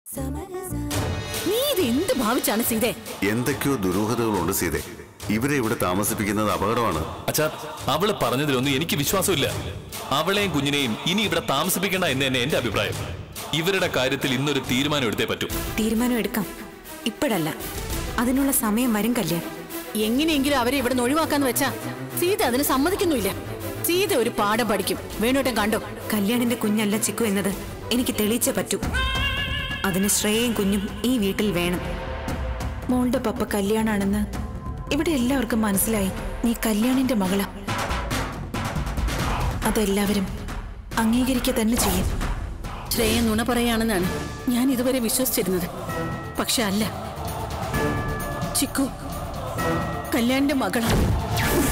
നീ ഇത് എന്ത് ഭാവിച്ചാണ് സീതേ എന്തൊക്കെയോ ദുരൂഹതകളുണ്ട് സീതെ ഇവരെ ഇവിടെ താമസിപ്പിക്കുന്നത് അപകടമാണ് അച്ഛാ അവള് പറഞ്ഞതിലൊന്നും എനിക്ക് വിശ്വാസമില്ല അവളെയും കുഞ്ഞിനെയും ഇനി ഇവിടെ താമസിപ്പിക്കേണ്ട എന്ന് തന്നെ എന്റെ അഭിപ്രായം ഇവരുടെ കാര്യത്തിൽ ഇന്നൊരു തീരുമാനം എടുത്തേ പറ്റൂ തീരുമാനം എടുക്കാം ഇപ്പോഴല്ല അതിനുള്ള സമയം വരും കല്യാൺ എങ്ങനെയെങ്കിലും അവരെ ഇവിടെ നിന്ന് ഒഴിവാക്കാന്ന് വെച്ചാ സീത അതിന് സമ്മതിക്കുന്നുമില്ല സീത ഒരു പാഠം പഠിക്കും വേണോട്ടം കണ്ടോ കല്യാണിന്റെ കുഞ്ഞല്ല ചിക്കു എന്നത് എനിക്ക് തെളിയിച്ചേ പറ്റൂ അതിന് ശ്രേയയും കുഞ്ഞും ഈ വീട്ടിൽ വേണം മോളുടെ പപ്പ കല്യാണാണെന്ന് ഇവിടെ എല്ലാവർക്കും മനസ്സിലായി നീ കല്യാണിന്റെ മകളാ അതെല്ലാവരും അംഗീകരിക്കുക തന്നെ ചെയ്യും ശ്രേയ നുണ പറയാണെന്നാണ് ഞാൻ ഇതുവരെ വിശ്വസിച്ചിരുന്നത് പക്ഷെ അല്ല ചിക്കു കല്യാണിന്റെ മകളാണ്